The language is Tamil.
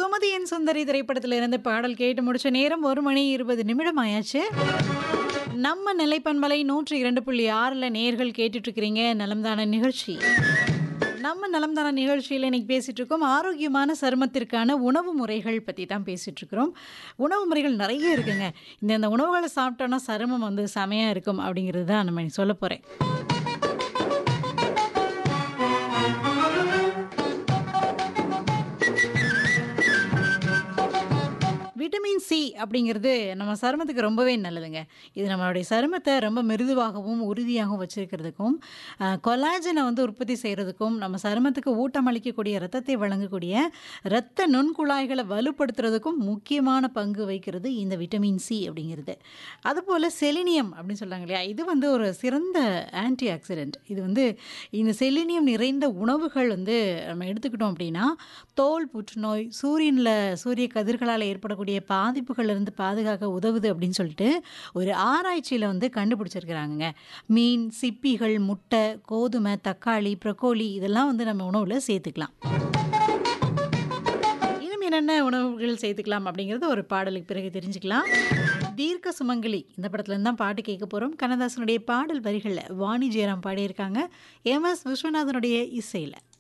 சுமதியின் சுந்தரி திரைப்படத்துல இருந்து பாடல் கேட்டு முடிச்ச நேரம் ஒரு மணி இருபது நிமிடம் ஆயாச்சு நம்ம நிலைப்பண்பலை நூற்றி இரண்டு புள்ளி ஆறில் நேர்கள் கேட்டுட்டு இருக்கிறீங்க நலம்தான நிகழ்ச்சி நம்ம நலம்தான நிகழ்ச்சியில் இன்னைக்கு பேசிட்டு இருக்கோம் ஆரோக்கியமான சருமத்திற்கான உணவு முறைகள் பற்றி தான் பேசிட்டு இருக்கிறோம் உணவு முறைகள் நிறைய இருக்குங்க இந்த இந்த உணவுகளை சாப்பிட்டோன்னா சருமம் வந்து செமையாக இருக்கும் அப்படிங்கிறது தான் நம்ம சொல்ல போகிறேன் விட்டமின் சி அப்படிங்கிறது நம்ம சருமத்துக்கு ரொம்பவே நல்லதுங்க இது நம்மளுடைய சருமத்தை ரொம்ப மிருதுவாகவும் உறுதியாகவும் வச்சிருக்கிறதுக்கும் கொலாஜனை வந்து உற்பத்தி செய்கிறதுக்கும் நம்ம சருமத்துக்கு ஊட்டம் அளிக்கக்கூடிய ரத்தத்தை வழங்கக்கூடிய இரத்த நுண்குழாய்களை வலுப்படுத்துறதுக்கும் முக்கியமான பங்கு வகிக்கிறது இந்த விட்டமின் சி அப்படிங்கிறது அதுபோல் செலினியம் அப்படின்னு சொல்கிறாங்க இல்லையா இது வந்து ஒரு சிறந்த ஆன்டி ஆக்சிடென்ட் இது வந்து இந்த செலினியம் நிறைந்த உணவுகள் வந்து நம்ம எடுத்துக்கிட்டோம் அப்படின்னா தோல் புற்றுநோய் சூரியனில் சூரிய கதிர்களால் ஏற்படக்கூடிய பாதிப்புகளிலிருந்து பாதுகாக்க உதவுது அப்படின்னு சொல்லிட்டு ஒரு ஆராய்ச்சியில் வந்து கண்டுபிடிச்சிருக்கிறாங்கங்க மீன் சிப்பிகள் முட்டை கோதுமை தக்காளி ப்ரொக்கோலி இதெல்லாம் வந்து நம்ம உணவில் சேர்த்துக்கலாம் இன்னும் என்னென்ன உணவுகள் சேர்த்துக்கலாம் அப்படிங்கிறது ஒரு பாடலுக்கு பிறகு தெரிஞ்சுக்கலாம் தீர்க்க சுமங்கலி இந்த படத்துலேருந்து தான் பாட்டு கேட்க போகிறோம் கண்ணதாசனுடைய பாடல் வரிகளில் வாணி ஜெயராம் பாடியிருக்காங்க எம் எஸ் விஸ்வநாதனுடைய இசையில்